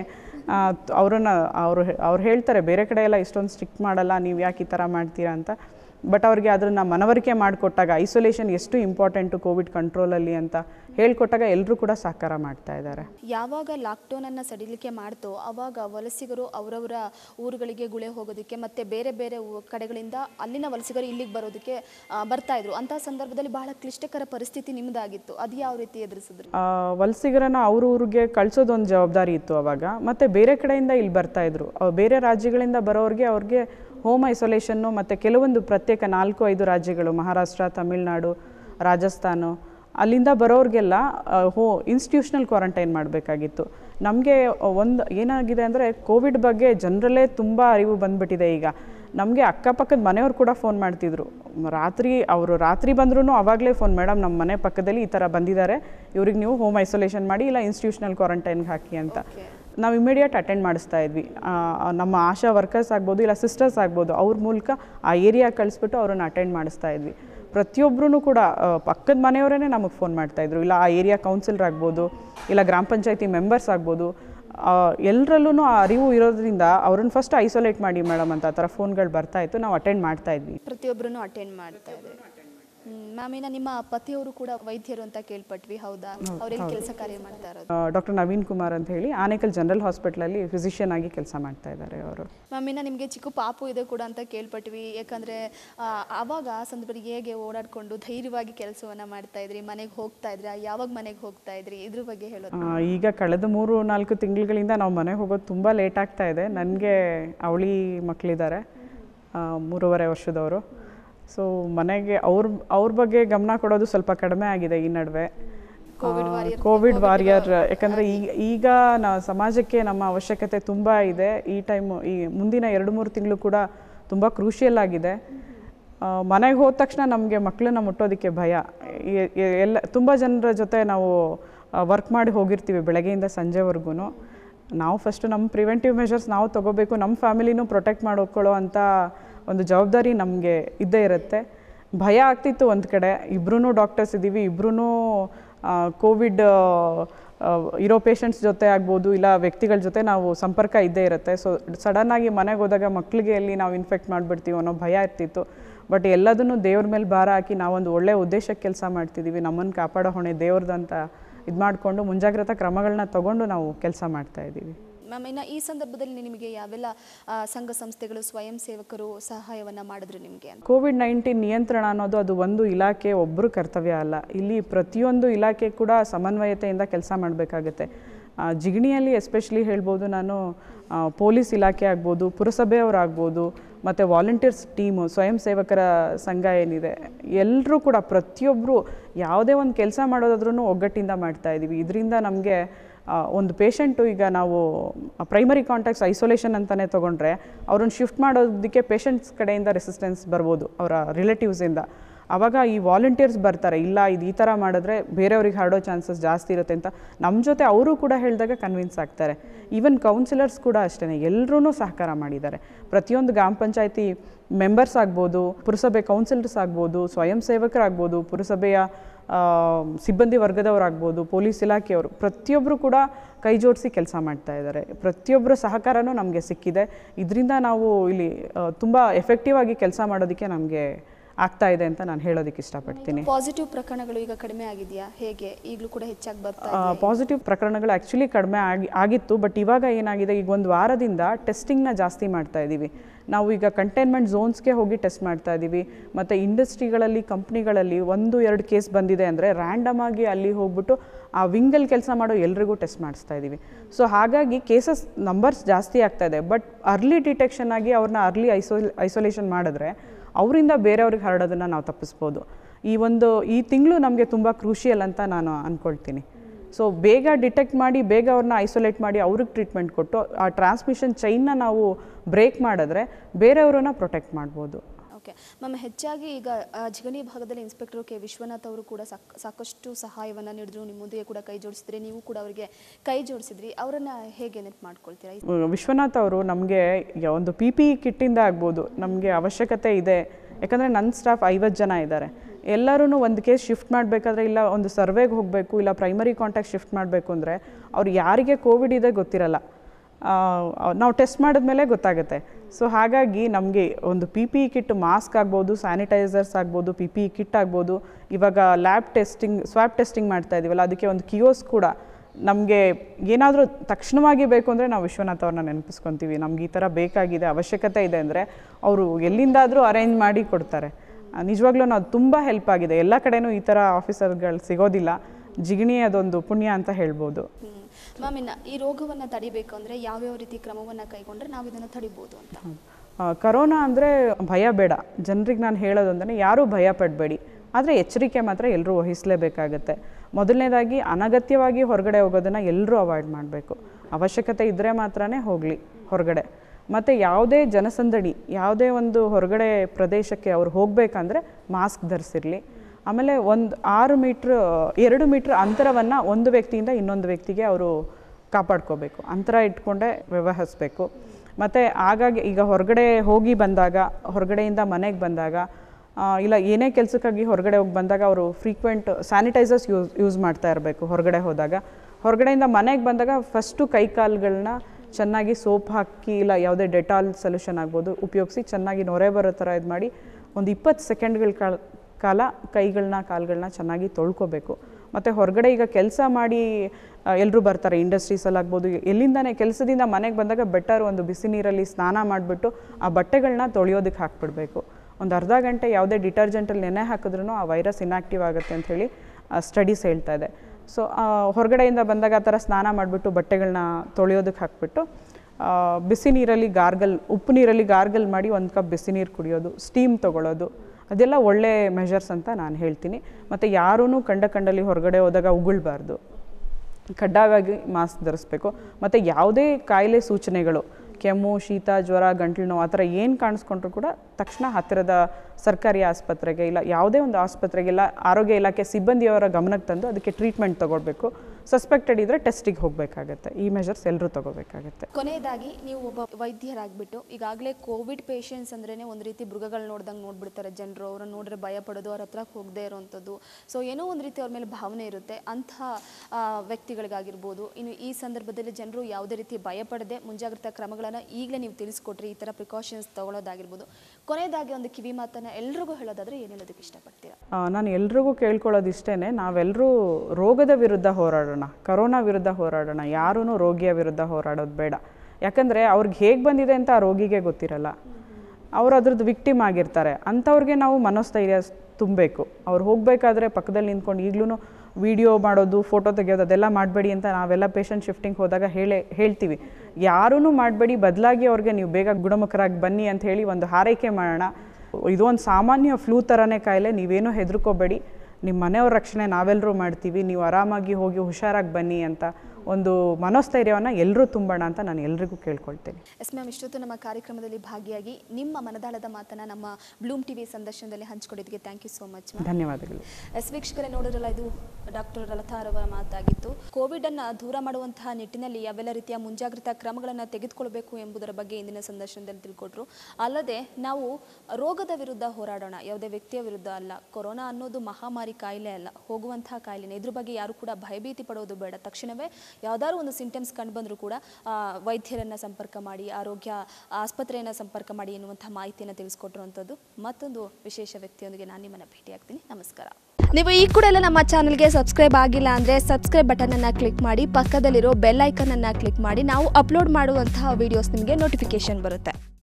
ಅವ್ರನ್ನ ಅವರು ಅವ್ರು ಹೇಳ್ತಾರೆ ಬೇರೆ ಕಡೆ ಎಲ್ಲ ಇಷ್ಟೊಂದು ಸ್ಟ್ರಿಕ್ಟ್ ಮಾಡಲ್ಲ ನೀವು ಯಾಕೆ ಈ ಥರ ಮಾಡ್ತೀರಾ ಅಂತ ಬಟ್ ಅವ್ರಿಗೆ ಅದನ್ನು ಮನವರಿಕೆ ಮಾಡಿಕೊಟ್ಟಾಗ ಐಸೋಲೇಷನ್ ಎಷ್ಟು ಇಂಪಾರ್ಟೆಂಟು ಕೋವಿಡ್ ಕಂಟ್ರೋಲಲ್ಲಿ ಅಂತ ಹೇಳ್ಕೊಟ್ಟಾಗ ಎಲ್ಲರೂ ಕೂಡ ಸಹಕಾರ ಮಾಡ್ತಾ ಇದ್ದಾರೆ ಯಾವಾಗ ಲಾಕ್ಡೌನನ್ನು ಸಡಿಲಿಕೆ ಮಾಡ್ತೋ ಆವಾಗ ವಲಸಿಗರು ಅವರವರ ಊರುಗಳಿಗೆ ಗುಳೆ ಹೋಗೋದಕ್ಕೆ ಮತ್ತು ಬೇರೆ ಬೇರೆ ಊ- ಕಡೆಗಳಿಂದ ಅಲ್ಲಿನ ವಲಸಿಗರು ಇಲ್ಲಿಗೆ ಬರೋದಕ್ಕೆ ಆ, ಬರ್ತಾ ಇದ್ರು ಅಂತಹ ಸಂದರ್ಭದಲ್ಲಿ ಬಹಳ ಕ್ಲಿಷ್ಟಕರ ಪರಿಸ್ಥಿತಿ ನಿಮ್ಮದಾಗಿತ್ತು ಅದು ಯಾವ ರೀತಿ ಎದುರಿಸಿದ್ರಿ ಆ, ವಲಸಿಗರನ್ನ ಅವ್ರ ಊರಿಗೆ ಕಳ್ಸೋದೊಂದು ಜವಾಬ್ದಾರಿ ಇತ್ತು ಅವಾಗ ಮತ್ತು ಬೇರೆ ಕಡೆಯಿಂದ ಇಲ್ಲಿ ಬರ್ತಾ ಇದ್ರು ಅವ್ ಬೇರೆ ರಾಜ್ಯಗಳಿಂದ ಬರೋರಿಗೆ ಅವ್ರಿಗೆ ಹೋಮ್ ಐಸೋಲೇಷನ್ನು ಮತ್ತು ಕೆಲವೊಂದು ಪ್ರತ್ಯೇಕ ನಾಲ್ಕು ಐದು ರಾಜ್ಯಗಳು ಮಹಾರಾಷ್ಟ್ರ ತಮಿಳುನಾಡು ರಾಜಸ್ಥಾನ ಅಲ್ಲಿಂದ ಬರೋರಿಗೆಲ್ಲ ಹೋ ಇನ್ಸ್ಟಿಟ್ಯೂಷನಲ್ ಕ್ವಾರಂಟೈನ್ ಮಾಡಬೇಕಾಗಿತ್ತು ನಮಗೆ ಒಂದು ಏನಾಗಿದೆ ಅಂದರೆ ಕೋವಿಡ್ ಬಗ್ಗೆ ಜನರಲ್ಲೇ ತುಂಬ ಅರಿವು ಬಂದ್ಬಿಟ್ಟಿದೆ ಈಗ ನಮಗೆ ಅಕ್ಕಪಕ್ಕದ ಮನೆಯವ್ರು ಕೂಡ ಫೋನ್ ಮಾಡ್ತಿದ್ರು ರಾತ್ರಿ ಅವರು ರಾತ್ರಿ ಬಂದ್ರೂ ಅವಾಗಲೇ ಫೋನ್ ಮೇಡಮ್ ನಮ್ಮ ಮನೆ ಪಕ್ಕದಲ್ಲಿ ಈ ಥರ ಬಂದಿದ್ದಾರೆ ಇವ್ರಿಗೆ ನೀವು ಹೋಮ್ ಐಸೋಲೇಷನ್ ಮಾಡಿ ಇಲ್ಲ ಇನ್ಸ್ಟಿಟ್ಯೂಷನಲ್ ಕ್ವಾರಂಟೈನ್ಗೆ ಹಾಕಿ ಅಂತ ನಾವು ಇಮಿಡಿಯೇಟ್ ಅಟೆಂಡ್ ಮಾಡಿಸ್ತಾ ಇದ್ವಿ ಆ, ನಮ್ಮ ಆಶಾ ವರ್ಕರ್ಸ್ ಆಗ್ಬೋದು ಇಲ್ಲ ಸಿಸ್ಟರ್ಸ್ ಆಗ್ಬೋದು ಅವ್ರ ಮೂಲಕ ಆ ಏರಿಯಾ ಕಳಿಸ್ಬಿಟ್ಟು ಅವ್ರನ್ನ ಅಟೆಂಡ್ ಮಾಡಿಸ್ತಾ ಇದ್ವಿ ಪ್ರತಿಯೊಬ್ಬರೂ ಕೂಡ ಆ, ಪಕ್ಕದ ಮನೆಯವರೇ ನಮಗೆ ಫೋನ್ ಮಾಡ್ತಾಯಿದ್ರು ಇಲ್ಲ ಆ ಏರಿಯಾ ಕೌನ್ಸಿಲರ್ ಆಗ್ಬೋದು ಇಲ್ಲ ಗ್ರಾಮ ಪಂಚಾಯತಿ ಮೆಂಬರ್ಸ್ ಆಗ್ಬೋದು ಎಲ್ಲರಲ್ಲೂ ಆ ಅರಿವು ಇರೋದ್ರಿಂದ ಅವ್ರನ್ನ ಫಸ್ಟ್ ಐಸೋಲೇಟ್ ಮಾಡಿ ಮೇಡಮ್ ಅಂತ ಆ ಥರ ಫೋನ್ಗಳು ಬರ್ತಾ ಇತ್ತು ನಾವು ಅಟೆಂಡ್ ಮಾಡ್ತಾ ಇದ್ವಿ ಪ್ರತಿಯೊಬ್ಬರೂ ಅಟೆಂಡ್ ಮಾಡ್ತಾ ಇದ್ದಾರೆ ಮ್ಯಾಮ್ ಇನ್ನು ನಿಮ್ಮ ಪತಿಯವರು ಕೂಡ ವೈದ್ಯರು ಅಂತ ಕೇಳ್ಪಟ್ವಿ ಹೌದಾ ಅವ್ರೆಲ್ಲಿ ಕೆಲಸ ಕಾರ್ಯ ಮಾಡ್ತಾ ಇರೋದು ಡಾಕ್ಟರ್ ನವೀನ್ ಕುಮಾರ್ ಅಂತ ಹೇಳಿ ಆನೇಕಲ್ ಜನರಲ್ ಹಾಸ್ಪಿಟ್ಲಲ್ಲಿ ಫಿಸಿಷಿಯನ್ ಆಗಿ ಕೆಲಸ ಮಾಡ್ತಾ ಇದ್ದಾರೆ ಅವರು ಮ್ಯಾಮ್ ಇನ್ನು ನಿಮಗೆ ಚಿಕ್ಕ ಪಾಪು ಇದೆ ಕೂಡ ಅಂತ ಕೇಳ್ಪಟ್ವಿ ಯಾಕಂದರೆ ಆವಾಗ ಆ ಸಂದರ್ಭದಲ್ಲಿ ಹೇಗೆ ಓಡಾಡಿಕೊಂಡು ಧೈರ್ಯವಾಗಿ ಕೆಲಸವನ್ನು ಮಾಡ್ತಾ ಇದ್ರಿ ಮನೆಗೆ ಹೋಗ್ತಾ ಇದ್ರಿ ಯಾವಾಗ ಮನೆಗೆ ಹೋಗ್ತಾ ಇದ್ರಿ ಇದ್ರ ಬಗ್ಗೆ ಹೇಳೋದು ಆ, ಈಗ ಕಳೆದ ಮೂರು ನಾಲ್ಕು ತಿಂಗಳುಗಳಿಂದ ನಾವು ಮನೆಗೆ ಹೋಗೋದು ತುಂಬ ಲೇಟ್ ಆಗ್ತಾ ಇದೆ ನನಗೆ ಅವಳಿ ಮಕ್ಕಳಿದ್ದಾರೆ ಮೂರುವರೆ ವರ್ಷದವರು ಸೊ ಮನೆಗೆ ಅವ್ರ ಅವ್ರ ಬಗ್ಗೆ ಗಮನ ಕೊಡೋದು ಸ್ವಲ್ಪ ಕಡಿಮೆ ಆಗಿದೆ ಈ ನಡುವೆ ಕೋವಿಡ್ ವಾರಿಯರ್ ಯಾಕಂದರೆ ಈಗ ಈಗ ನಾ ಸಮಾಜಕ್ಕೆ ನಮ್ಮ ಅವಶ್ಯಕತೆ ತುಂಬ ಇದೆ ಈ ಟೈಮು ಈ ಮುಂದಿನ ಎರಡು ಮೂರು ತಿಂಗಳು ಕೂಡ ತುಂಬ ಕ್ರೂಷಿಯಲ್ ಆಗಿದೆ ಮನೆಗೆ ಹೋದ ತಕ್ಷಣ ನಮಗೆ ಮಕ್ಕಳನ್ನ ಮುಟ್ಟೋದಕ್ಕೆ ಭಯ ಎ- ಎ- ಎಲ್ಲ ತುಂಬ ಜನರ ಜೊತೆ ನಾವು ವರ್ಕ್ ಮಾಡಿ ಹೋಗಿರ್ತೀವಿ ಬೆಳಗ್ಗೆಯಿಂದ ಸಂಜೆವರೆಗೂ ನಾವು ಫಸ್ಟು ನಮ್ಮ ಪ್ರಿವೆಂಟಿವ್ ಮೆಷರ್ಸ್ ನಾವು ತೊಗೋಬೇಕು ನಮ್ಮ ಫ್ಯಾಮಿಲಿನೂ ಪ್ರೊಟೆಕ್ಟ್ ಮಾಡ್ಕೊಳ್ಳೋ ಅಂಥ ಒಂದು ಜವಾಬ್ದಾರಿ ನಮಗೆ ಇದ್ದೇ ಇರುತ್ತೆ ಭಯ ಆಗ್ತಿತ್ತು ಒಂದು ಕಡೆ ಇಬ್ರೂ ಡಾಕ್ಟರ್ಸ್ ಇದ್ದೀವಿ ಇಬ್ರೂ ಕೋವಿಡ್ ಇರೋ ಪೇಷಂಟ್ಸ್ ಜೊತೆ ಆಗ್ಬೋದು ಇಲ್ಲ ವ್ಯಕ್ತಿಗಳ ಜೊತೆ ನಾವು ಸಂಪರ್ಕ ಇದ್ದೇ ಇರುತ್ತೆ ಸೊ ಸಡನ್ನಾಗಿ ಮನೆಗೆ ಹೋದಾಗ ಮಕ್ಕಳಿಗೆ ಎಲ್ಲಿ ನಾವು ಇನ್ಫೆಕ್ಟ್ ಮಾಡಿಬಿಡ್ತೀವಿ ಅನ್ನೋ ಭಯ ಇರ್ತಿತ್ತು ಬಟ್ ಎಲ್ಲದನ್ನು ದೇವ್ರ ಮೇಲೆ ಭಾರ ಹಾಕಿ ನಾವೊಂದು ಒಳ್ಳೆಯ ಉದ್ದೇಶಕ್ಕೆ ಕೆಲಸ ಮಾಡ್ತಿದ್ದೀವಿ ನಮ್ಮನ್ನು ಕಾಪಾಡೋ ಹೊಣೆ ದೇವ್ರದಂತ ಇದು ಮಾಡಿಕೊಂಡು ಮುಂಜಾಗ್ರತಾ ಕ್ರಮಗಳನ್ನ ತಗೊಂಡು ನಾವು ಕೆಲಸ ಮಾಡ್ತಾ ಇದ್ದೀವಿ ಮ್ಯಾಮ್ ಇನ್ನು ಈ ಸಂದರ್ಭದಲ್ಲಿ ನಿಮಗೆ ಯಾವೆಲ್ಲ ಆ, ಸಂಘ ಸಂಸ್ಥೆಗಳು ಸ್ವಯಂ ಸೇವಕರು ಸಹಾಯವನ್ನು ಮಾಡಿದ್ರು ನಿಮಗೆ ಅಂತ ಕೋವಿಡ್ ನೈನ್ಟೀನ್ ನಿಯಂತ್ರಣ ಅನ್ನೋದು ಅದು ಒಂದು ಇಲಾಖೆ ಒಬ್ಬರು ಕರ್ತವ್ಯ ಅಲ್ಲ ಇಲ್ಲಿ ಪ್ರತಿಯೊಂದು ಇಲಾಖೆ ಕೂಡ ಸಮನ್ವಯತೆಯಿಂದ ಕೆಲಸ ಮಾಡಬೇಕಾಗತ್ತೆ ಜಿಗಣಿಯಲ್ಲಿ ಎಸ್ಪೆಷಲಿ ಹೇಳ್ಬೋದು ನಾನು ಆ, ಪೊಲೀಸ್ ಇಲಾಖೆ ಆಗ್ಬೋದು ಪುರಸಭೆಯವರಾಗ್ಬೋದು ಮತ್ತು ವಾಲಂಟಿಯರ್ಸ್ ಟೀಮು ಸ್ವಯಂ ಸೇವಕರ ಸಂಘ ಏನಿದೆ ಎಲ್ಲರೂ ಕೂಡ ಪ್ರತಿಯೊಬ್ಬರು ಯಾವುದೇ ಒಂದು ಕೆಲಸ ಮಾಡೋದಾದ್ರೂ ಒಗ್ಗಟ್ಟಿಂದ ಮಾಡ್ತಾ ಇದ್ದೀವಿ ಇದರಿಂದ ನಮಗೆ ಒಂದು ಪೇಷಂಟು ಈಗ ನಾವು ಪ್ರೈಮರಿ ಕಾಂಟ್ಯಾಕ್ಟ್ಸ್ ಐಸೋಲೇಷನ್ ಅಂತಲೇ ತೊಗೊಂಡ್ರೆ ಅವ್ರನ್ನ ಶಿಫ್ಟ್ ಮಾಡೋದಕ್ಕೆ ಪೇಷಂಟ್ಸ್ ಕಡೆಯಿಂದ ರೆಸಿಸ್ಟೆನ್ಸ್ ಬರ್ಬೋದು ಅವರ ರಿಲೇಟಿವ್ಸಿಂದ ಆವಾಗ ಈ ವಾಲಂಟಿಯರ್ಸ್ ಬರ್ತಾರೆ ಇಲ್ಲ ಇದು ಈ ಥರ ಮಾಡಿದ್ರೆ ಬೇರೆಯವ್ರಿಗೆ ಹರಡೋ ಚಾನ್ಸಸ್ ಜಾಸ್ತಿ ಇರುತ್ತೆ ಅಂತ ನಮ್ಮ ಜೊತೆ ಅವರು ಕೂಡ ಹೇಳಿದಾಗ ಕನ್ವಿನ್ಸ್ ಆಗ್ತಾರೆ ಈವನ್ ಕೌನ್ಸಿಲರ್ಸ್ ಕೂಡ ಅಷ್ಟೇ ಎಲ್ಲರೂ ಸಹಕಾರ ಮಾಡಿದ್ದಾರೆ ಪ್ರತಿಯೊಂದು ಗ್ರಾಮ ಪಂಚಾಯತಿ ಮೆಂಬರ್ಸ್ ಆಗ್ಬೋದು ಪುರಸಭೆ ಕೌನ್ಸಿಲರ್ಸ್ ಆಗ್ಬೋದು ಸ್ವಯಂ ಸೇವಕರಾಗ್ಬೋದು ಪುರಸಭೆಯ ಆ, ಸಿಬ್ಬಂದಿ ವರ್ಗದವರಾಗ್ಬೋದು ಪೊಲೀಸ್ ಇಲಾಖೆಯವರು ಪ್ರತಿಯೊಬ್ಬರು ಕೂಡ ಕೈ ಜೋಡಿಸಿ ಕೆಲಸ ಮಾಡ್ತಾ ಇದ್ದಾರೆ ಪ್ರತಿಯೊಬ್ಬರ ಸಹಕಾರನೂ ನಮಗೆ ಸಿಕ್ಕಿದೆ ಇದರಿಂದ ನಾವು ಇಲ್ಲಿ ತುಂಬ ಎಫೆಕ್ಟಿವ್ ಆಗಿ ಕೆಲಸ ಮಾಡೋದಕ್ಕೆ ನಮಗೆ ಆಗ್ತಾ ಇದೆ ಅಂತ ನಾನು ಹೇಳೋದಕ್ಕೆ ಇಷ್ಟಪಡ್ತೀನಿ ಪಾಸಿಟಿವ್ ಪ್ರಕರಣಗಳು ಈಗ ಕಡಿಮೆ ಆಗಿದೆಯಾ ಹೇಗೆ ಈಗಲೂ ಕೂಡ ಹೆಚ್ಚಾಗಿ ಬರ್ತಾ ಇದೆ ಪಾಸಿಟಿವ್ ಪ್ರಕರಣಗಳು ಆ್ಯಕ್ಚುಲಿ ಕಡಿಮೆ ಆಗಿ ಆಗಿತ್ತು ಬಟ್ ಇವಾಗ ಏನಾಗಿದೆ ಈಗ ಒಂದು ವಾರದಿಂದ ಟೆಸ್ಟಿಂಗ್ನ ಜಾಸ್ತಿ ಮಾಡ್ತಾ ಇದ್ದೀವಿ ನಾವು ಈಗ ಕಂಟೈನ್ಮೆಂಟ್ ಝೋನ್ಸ್ಗೆ ಹೋಗಿ ಟೆಸ್ಟ್ ಮಾಡ್ತಾ ಇದ್ದೀವಿ ಮತ್ತು ಇಂಡಸ್ಟ್ರಿಗಳಲ್ಲಿ ಕಂಪ್ನಿಗಳಲ್ಲಿ ಒಂದು ಎರಡು ಕೇಸ್ ಬಂದಿದೆ ಅಂದರೆ ರ್ಯಾಂಡಮ್ ಆಗಿ ಅಲ್ಲಿ ಹೋಗ್ಬಿಟ್ಟು ಆ ವಿಂಗಲ್ಲಿ ಕೆಲಸ ಮಾಡೋ ಎಲ್ರಿಗೂ ಟೆಸ್ಟ್ ಮಾಡಿಸ್ತಾ ಇದ್ದೀವಿ ಸೊ ಹಾಗಾಗಿ ಕೇಸಸ್ ನಂಬರ್ಸ್ ಜಾಸ್ತಿ ಆಗ್ತಾ ಇದೆ ಬಟ್ ಅರ್ಲಿ ಡಿಟೆಕ್ಷನ್ ಆಗಿ ಅವ್ರನ್ನ ಅರ್ಲಿ ಐಸೋಲ್ ಐಸೋಲೇಷನ್ ಮಾಡಿದ್ರೆ ಅವರಿಂದ ಬೇರೆಯವ್ರಿಗೆ ಹರಡೋದನ್ನು ನಾವು ತಪ್ಪಿಸ್ಬೋದು ಈ ಒಂದು ಈ ತಿಂಗಳು ನಮಗೆ ತುಂಬ ಕ್ರೂಷಿಯಲ್ ಅಂತ ನಾನು ಅಂದ್ಕೊಳ್ತೀನಿ ಸೊ ಬೇಗ ಡಿಟೆಕ್ಟ್ ಮಾಡಿ ಬೇಗ ಅವ್ರನ್ನ ಐಸೋಲೇಟ್ ಮಾಡಿ ಅವ್ರಿಗೆ ಟ್ರೀಟ್ಮೆಂಟ್ ಕೊಟ್ಟು ಆ ಟ್ರಾನ್ಸ್ಮಿಷನ್ ಚೈನ್ನ ನಾವು ಬ್ರೇಕ್ ಮಾಡಿದ್ರೆ ಬೇರೆಯವ್ರನ್ನ ಪ್ರೊಟೆಕ್ಟ್ ಮಾಡ್ಬೋದು ಓಕೆ ಮ್ಯಾಮ್ ಹೆಚ್ಚಾಗಿ ಈಗ ಆ, ಜಿಗಣಿ ಭಾಗದಲ್ಲಿ ಇನ್ಸ್ಪೆಕ್ಟರ್ ಕೆ ವಿಶ್ವನಾಥ್ ಅವರು ಕೂಡ ಸಾಕ್ ಸಾಕಷ್ಟು ಸಹಾಯವನ್ನು ನೀಡಿದ್ರು ನಿಮ್ಮೊಂದಿಗೆ ಕೂಡ ಕೈ ಜೋಡಿಸಿದ್ರಿ ನೀವು ಕೂಡ ಅವರಿಗೆ ಕೈ ಜೋಡಿಸಿದ್ರಿ ಅವರನ್ನ ಹೇಗೆ ನೆನಪು ಮಾಡ್ಕೊಳ್ತೀರಾ ಈ- ವಿಶ್ವನಾಥ್ ಅವರು ನಮಗೆ ಒಂದು ಪಿ ಪಿ ಇ ಕಿಟ್ಟಿಂದ ಆಗ್ಬೋದು ನಮಗೆ ಅವಶ್ಯಕತೆ ಇದೆ ಯಾಕಂದರೆ ನನ್ನ ಸ್ಟಾಫ್ ಐವತ್ತು ಜನ ಇದ್ದಾರೆ ಎಲ್ಲರೂ ಒಂದು ಕೇಸ್ ಶಿಫ್ಟ್ ಮಾಡಬೇಕಾದ್ರೆ ಇಲ್ಲ ಒಂದು ಸರ್ವೆಗೆ ಹೋಗಬೇಕು ಇಲ್ಲ ಪ್ರೈಮರಿ ಕಾಂಟ್ಯಾಕ್ಟ್ ಶಿಫ್ಟ್ ಮಾಡಬೇಕು ಅಂದರೆ ಅವ್ರು ಯಾರಿಗೆ ಕೋವಿಡ್ ಇದೆ ಗೊತ್ತಿರಲ್ಲ ನಾವು ಟೆಸ್ಟ್ ಮಾಡಿದ್ಮೇಲೆ ಗೊತ್ತಾಗುತ್ತೆ ಸೊ ಹಾಗಾಗಿ ನಮಗೆ ಒಂದು P P E kit mask ಆಗ್ಬೋದು ಸ್ಯಾನಿಟೈಸರ್ಸ್ ಆಗ್ಬೋದು ಪಿ ಪಿ ಇ ಕಿಟ್ ಆಗ್ಬೋದು ಇವಾಗ ಲ್ಯಾಬ್ ಟೆಸ್ಟಿಂಗ್ ಸ್ವಾಬ್ ಟೆಸ್ಟಿಂಗ್ ಮಾಡ್ತಾ ಇದೀವಲ್ಲ ಅದಕ್ಕೆ ಒಂದು ಕಿಯೋಸ್ ಕೂಡ ನಮಗೆ ಏನಾದರೂ ತಕ್ಷಣವಾಗಿ ಬೇಕು ಅಂದರೆ ನಾವು ವಿಶ್ವನಾಥ್ ಅವ್ರನ್ನ ನೆನಪಿಸ್ಕೊತೀವಿ ನಮ್ಗೆ ಈ ಥರ ಬೇಕಾಗಿದೆ ಅವಶ್ಯಕತೆ ಇದೆ ಅಂದರೆ ಅವರು ಎಲ್ಲಿಂದಾದರೂ ಅರೇಂಜ್ ಮಾಡಿ ಕೊಡ್ತಾರೆ ಆ, ನಿಜವಾಗ್ಲೂ ನಾವು ತುಂಬ ಹೆಲ್ಪ್ ಆಗಿದೆ ಎಲ್ಲ ಕಡೆನೂ ಈ ಥರ ಆಫೀಸರ್ಗಳು ಸಿಗೋದಿಲ್ಲ ಜಿಗಣಿ ಅದೊಂದು ಪುಣ್ಯ ಅಂತ ಹೇಳ್ಬೋದು ಹ್ಮ್. ಮ್ಯಾಮ್ ಇನ್ನು ಈ ರೋಗವನ್ನು ತಡಿಬೇಕು ಅಂದರೆ ಯಾವ್ಯಾವ ರೀತಿ ಕ್ರಮವನ್ನು ಕೈಗೊಂಡ್ರೆ ನಾವು ಇದನ್ನು ತಡಿಬೋದು ಅಂತ ಆ, ಕರೋನಾ ಅಂದರೆ ಭಯ ಬೇಡ ಜನರಿಗೆ ನಾನು ಹೇಳೋದು ಅಂದರೆ ಯಾರೂ ಭಯ ಪಡಬೇಡಿ ಆದರೆ ಎಚ್ಚರಿಕೆ ಮಾತ್ರ ಎಲ್ಲರೂ ವಹಿಸಲೇಬೇಕಾಗತ್ತೆ ಮೊದಲನೇದಾಗಿ ಅನಗತ್ಯವಾಗಿ ಹೊರಗಡೆ ಹೋಗೋದನ್ನು ಎಲ್ಲರೂ ಅವಾಯ್ಡ್ ಮಾಡಬೇಕು ಅವಶ್ಯಕತೆ ಇದ್ದರೆ ಮಾತ್ರನೇ ಹೋಗಲಿ ಹೊರಗಡೆ ಮತ್ತು ಯಾವುದೇ ಜನಸಂದಣಿ ಯಾವುದೇ ಒಂದು ಹೊರಗಡೆ ಪ್ರದೇಶಕ್ಕೆ ಅವ್ರು ಹೋಗಬೇಕಂದ್ರೆ ಮಾಸ್ಕ್ ಧರಿಸಿರಲಿ ಆಮೇಲೆ ಒಂದು ಆರು ಮೀಟ್ರ್ ಎರಡು ಮೀಟ್ರ್ ಅಂತರವನ್ನು ಒಂದು ವ್ಯಕ್ತಿಯಿಂದ ಇನ್ನೊಂದು ವ್ಯಕ್ತಿಗೆ ಅವರು ಕಾಪಾಡ್ಕೋಬೇಕು ಅಂತರ ಇಟ್ಕೊಂಡೇ ವ್ಯವಹರಿಸ್ಬೇಕು ಮತ್ತು ಆಗಾಗ್ಗೆ ಈಗ ಹೊರಗಡೆ ಹೋಗಿ ಬಂದಾಗ ಹೊರಗಡೆಯಿಂದ ಮನೆಗೆ ಬಂದಾಗ ಆ, ಇಲ್ಲ ಏನೇ ಕೆಲಸಕ್ಕಾಗಿ ಹೊರಗಡೆ ಹೋಗಿ ಬಂದಾಗ ಅವರು ಫ್ರೀಕ್ವೆಂಟ್ ಸ್ಯಾನಿಟೈಸರ್ಸ್ ಯೂಸ್ ಯೂಸ್ ಮಾಡ್ತಾ ಇರಬೇಕು ಹೊರಗಡೆ ಹೋದಾಗ ಹೊರಗಡೆಯಿಂದ ಮನೆಗೆ ಬಂದಾಗ ಫಸ್ಟು ಕೈ ಕಾಲುಗಳನ್ನ ಚೆನ್ನಾಗಿ ಸೋಪ್ ಹಾಕಿ ಇಲ್ಲ ಯಾವುದೇ ಡೆಟಾಲ್ ಸೊಲ್ಯೂಷನ್ ಆಗ್ಬೋದು ಉಪಯೋಗಿಸಿ ಚೆನ್ನಾಗಿ ನೊರೆ ಬರೋ ಥರ ಇದು ಮಾಡಿ ಒಂದು ಇಪ್ಪತ್ತು ಸೆಕೆಂಡ್ಗಳ ಕಾಲ ಕಾಲ ಕೈಗಳನ್ನ ಕಾಲುಗಳನ್ನ ಚೆನ್ನಾಗಿ ತೊಳ್ಕೊಬೇಕು ಮತ್ತು ಹೊರಗಡೆ ಈಗ ಕೆಲಸ ಮಾಡಿ ಎಲ್ಲರೂ ಬರ್ತಾರೆ ಇಂಡಸ್ಟ್ರೀಸಲ್ಲಿ ಆಗ್ಬೋದು ಎಲ್ಲಿಂದಾನೆ ಕೆಲಸದಿಂದ ಮನೆಗೆ ಬಂದಾಗ ಬೆಟರ್ ಒಂದು ಬಿಸಿ ನೀರಲ್ಲಿ ಸ್ನಾನ ಮಾಡಿಬಿಟ್ಟು ಆ ಬಟ್ಟೆಗಳನ್ನ ತೊಳೆಯೋದಕ್ಕೆ ಹಾಕ್ಬಿಡ್ಬೇಕು ಒಂದು ಅರ್ಧ ಗಂಟೆ ಯಾವುದೇ ಡಿಟರ್ಜೆಂಟಲ್ಲಿ ನೆನೆ ಹಾಕಿದ್ರೂ ಆ ವೈರಸ್ ಇನ್ಯಾಕ್ಟಿವ್ ಆಗುತ್ತೆ ಅಂಥೇಳಿ ಸ್ಟಡೀಸ್ ಹೇಳ್ತಾ ಇದೆ ಸೊ ಹೊರಗಡೆಯಿಂದ ಬಂದಾಗ ಆ ಥರ ಸ್ನಾನ ಮಾಡಿಬಿಟ್ಟು ಬಟ್ಟೆಗಳನ್ನ ತೊಳೆಯೋದಕ್ಕೆ ಹಾಕ್ಬಿಟ್ಟು ಆ, ಬಿಸಿ ನೀರಲ್ಲಿ ಗಾರ್ಗಲ್ ಉಪ್ಪು ನೀರಲ್ಲಿ ಗಾರ್ಗಲ್ ಮಾಡಿ ಒಂದು ಕಪ್ ಬಿಸಿ ನೀರು ಕುಡಿಯೋದು ಸ್ಟೀಮ್ ತೊಗೊಳ್ಳೋದು ಅದೆಲ್ಲ ಒಳ್ಳೆ ಮೆಷರ್ಸ್ ಅಂತ ನಾನು ಹೇಳ್ತೀನಿ ಮತ್ತು ಯಾರೂ ಕಂಡ ಕಂಡಲ್ಲಿ ಹೊರಗಡೆ ಹೋದಾಗ ಉಗುಳ್ಬಾರ್ದು ಕಡ್ಡಾಯವಾಗಿ ಮಾಸ್ಕ್ ಧರಿಸ್ಬೇಕು ಮತ್ತು ಯಾವುದೇ ಕಾಯಿಲೆ ಸೂಚನೆಗಳು ಕೆಮ್ಮು ಶೀತ ಜ್ವರ ಗಂಟ್ಲು ನೋವು ಆ ಥರ ಏನು ಕಾಣಿಸ್ಕೊಂಡ್ರು ಕೂಡ ತಕ್ಷಣ ಹತ್ತಿರದ ಸರ್ಕಾರಿ ಆಸ್ಪತ್ರೆಗೆ ಇಲ್ಲ ಯಾವುದೇ ಒಂದು ಆಸ್ಪತ್ರೆಗೆ ಇಲ್ಲ ಆರೋಗ್ಯ ಇಲಾಖೆ ಸಿಬ್ಬಂದಿಯವರ ಗಮನಕ್ಕೆ ತಂದು ಅದಕ್ಕೆ ಟ್ರೀಟ್ಮೆಂಟ್ ತೊಗೊಳ್ಬೇಕು ಸಸ್ಪೆಕ್ಟೆಡ್ ಇದ್ದರೆ ಟೆಸ್ಟಿಗೆ ಹೋಗಬೇಕಾಗತ್ತೆ ಈ ಮೆಷರ್ಸ್ ಎಲ್ಲರೂ ತಗೋಬೇಕಾಗತ್ತೆ ಕೊನೆಯದಾಗಿ ನೀವು ಒಬ್ಬ ವೈದ್ಯರಾಗ್ಬಿಟ್ಟು ಈಗಾಗಲೇ ಕೋವಿಡ್ ಪೇಷಂಟ್ಸ್ ಅಂದ್ರೇ ಒಂದು ರೀತಿ ಮೃಗಗಳು ನೋಡ್ದಂಗೆ ನೋಡ್ಬಿಡ್ತಾರೆ ಜನರು ಅವ್ರನ್ನ ನೋಡಿದ್ರೆ ಭಯ ಪಡೋದು ಅವ್ರ ಹತ್ರ ಹೋಗದೆ ಇರೋವಂಥದ್ದು ಸೊ ಏನೋ ಒಂದು ರೀತಿ ಅವ್ರ ಮೇಲೆ ಭಾವನೆ ಇರುತ್ತೆ ಅಂಥ ಆ, ವ್ಯಕ್ತಿಗಳಿಗಾಗಿರ್ಬೋದು ಇನ್ನು ಈ ಸಂದರ್ಭದಲ್ಲಿ ಜನರು ಯಾವುದೇ ರೀತಿ ಭಯ ಪಡದೆ ಮುಂಜಾಗ್ರತಾ ಕ್ರಮಗಳನ್ನು ಈಗಲೇ ನೀವು ತಿಳಿಸ್ಕೊಟ್ರಿ ಈ ಥರ ಪ್ರಿಕಾಷನ್ಸ್ ತಗೊಳ್ಳೋದಾಗಿರ್ಬೋದು ಕೊನೆಯದಾಗಿ ಒಂದು ಕಿವಿ ಮಾತನ್ನು ಎಲ್ರಿಗೂ ಹೇಳೋದಾದ್ರೆ ಏನು ಹೇಳೋದಕ್ಕೆ ಇಷ್ಟಪಡ್ತೀರಾ ಆ, ನಾನು ಎಲ್ರಿಗೂ ಕೇಳ್ಕೊಳ್ಳೋದು ಇಷ್ಟೇ ನಾವೆಲ್ಲರೂ ರೋಗದ ವಿರುದ್ಧ ಹೋರಾಡೋಣ ಕರೋನಾ ವಿರುದ್ಧ ಹೋರಾಡೋಣ ಯಾರೂ ರೋಗಿಯ ವಿರುದ್ಧ ಹೋರಾಡೋದು ಬೇಡ ಯಾಕಂದರೆ ಅವ್ರಿಗೆ ಹೇಗೆ ಬಂದಿದೆ ಅಂತ ಆ ರೋಗಿಗೆ ಗೊತ್ತಿರಲ್ಲ ಅವ್ರು ಅದ್ರದ್ದು ವಿಕ್ಟಿಮ್ ಆಗಿರ್ತಾರೆ ಅಂಥವ್ರಿಗೆ ನಾವು ಮನೋಸ್ಥೈರ್ಯ ತುಂಬಬೇಕು ಅವ್ರು ಹೋಗಬೇಕಾದ್ರೆ ಪಕ್ಕದಲ್ಲಿ ನಿಂತ್ಕೊಂಡು ಈಗಲೂ ವಿಡಿಯೋ ಮಾಡೋದು ಫೋಟೋ ತೆಗೆಯೋದು ಅದೆಲ್ಲ ಮಾಡಬೇಡಿ ಅಂತ ನಾವೆಲ್ಲ ಪೇಷಂಟ್ ಶಿಫ್ಟಿಂಗ್ ಹೋದಾಗ ಹೇಳೇ ಹೇಳ್ತೀವಿ ಯಾರೂ ಮಾಡಬೇಡಿ ಬದಲಾಗಿ ಅವ್ರಿಗೆ ನೀವು ಬೇಗ ಗುಣಮುಖರಾಗಿ ಬನ್ನಿ ಅಂತ ಹೇಳಿ ಒಂದು ಹಾರೈಕೆ ಮಾಡೋಣ ಇದು ಒಂದು ಸಾಮಾನ್ಯ ಫ್ಲೂ ಥರನೇ ಕಾಯಿಲೆ ನೀವೇನೂ ಹೆದರ್ಕೋಬೇಡಿ ನಿಮ್ಮ ಮನೆಯವ್ರ ರಕ್ಷಣೆ ನಾವೆಲ್ಲರೂ ಮಾಡ್ತೀವಿ ನೀವು ಆರಾಮಾಗಿ ಹೋಗಿ ಹುಷಾರಾಗಿ ಬನ್ನಿ ಅಂತ ಒಂದು ಮನೋಸ್ಥೈರ್ಯವನ್ನು ಎಲ್ಲರೂ ತುಂಬೋಣ ಅಂತ ನಾನು ಎಲ್ರಿಗೂ ಕೇಳ್ಕೊಳ್ತೇನೆ ಎಸ್ ಮ್ಯಾಮ್ ಇಷ್ಟೊತ್ತು ನಮ್ಮ ಕಾರ್ಯಕ್ರಮದಲ್ಲಿ ಭಾಗಿಯಾಗಿ ನಿಮ್ಮ ಮನದಾಳದ ಮಾತನ್ನ ನಮ್ಮ ಬ್ಲೂಮ್ ಟಿವಿ ಸಂದರ್ಶನದಲ್ಲಿ ಹಂಚಿಕೊಂಡಿದ್ದಕ್ಕೆ thank you so much ma'am ಧನ್ಯವಾದಗಳು ಎಸ್ ವೀಕ್ಷಕರೇ ನೋಡಿರಲ್ಲ ಇದು ಡಾಕ್ಟರ್ ಲತಾರವರ ಮಾತಾಗಿತ್ತು ಕೋವಿಡ್ ಅನ್ನ ದೂರ ಮಾಡುವಂತಹ ನಿಟ್ಟಿನಲ್ಲಿ ಯಾವೆಲ್ಲ ರೀತಿಯ ಮುಂಜಾಗ್ರತಾ ಕ್ರಮಗಳನ್ನು ತೆಗೆದುಕೊಳ್ಬೇಕು ಎಂಬುದರ ಬಗ್ಗೆ ಇಂದಿನ ಸಂದರ್ಶನದಲ್ಲಿ ತಿಳ್ಕೊಟ್ರು ಅಲ್ಲದೆ ನಾವು ರೋಗದ ವಿರುದ್ಧ ಹೋರಾಡೋಣ ಯಾವುದೇ ವ್ಯಕ್ತಿಯ ವಿರುದ್ಧ ಅಲ್ಲ ಕೊರೋನಾ ಅನ್ನೋದು ಮಹಾಮಾರಿ ಕಾಯಿಲೆ ಅಲ್ಲ ಹೋಗುವಂತಹ ಕಾಯಿಲೆನೇ ಇದ್ರ ಬಗ್ಗೆ ಯಾರು ಕೂಡ ಭಯಭೀತಿ ಪಡೋದು ಬೇಡ ತಕ್ಷಣವೇ ಯಾವ್ದಾದ್ರು ಒಂದು ಸಿಂಟಮ್ಸ್ ಕಂಡು ಬಂದರೂ ಕೂಡ ಆ, ವೈದ್ಯರನ್ನ ಸಂಪರ್ಕ ಮಾಡಿ ಆರೋಗ್ಯ ಆಸ್ಪತ್ರೆಯನ್ನು ಸಂಪರ್ಕ ಮಾಡಿ ಎನ್ನುವಂಥ ಮಾಹಿತಿಯನ್ನು ತಿಳಿಸ್ಕೊಟ್ಟಿರುವಂಥದ್ದು ಮತ್ತೊಂದು ವಿಶೇಷ ವ್ಯಕ್ತಿಯೊಂದಿಗೆ ನಾನು ನಿಮ್ಮನ್ನು ಭೇಟಿಯಾಗ್ತೀನಿ ನಮಸ್ಕಾರ ನೀವು ಈ ಕೂಡ ಎಲ್ಲ ನಮ್ಮ ಚಾನಲ್ಗೆ ಸಬ್ಸ್ಕ್ರೈಬ್ ಆಗಿಲ್ಲ ಅಂದರೆ ಸಬ್ಸ್ಕ್ರೈಬ್ ಬಟನನ್ನು ಕ್ಲಿಕ್ ಮಾಡಿ ಪಕ್ಕದಲ್ಲಿರೋ ಬೆಲ್ ಐಕನನ್ನು ಕ್ಲಿಕ್ ಮಾಡಿ ನಾವು ಅಪ್ಲೋಡ್ ಮಾಡುವಂತಹ ವೀಡಿಯೋಸ್ ನಿಮಗೆ ನೋಟಿಫಿಕೇಶನ್ ಬರುತ್ತೆ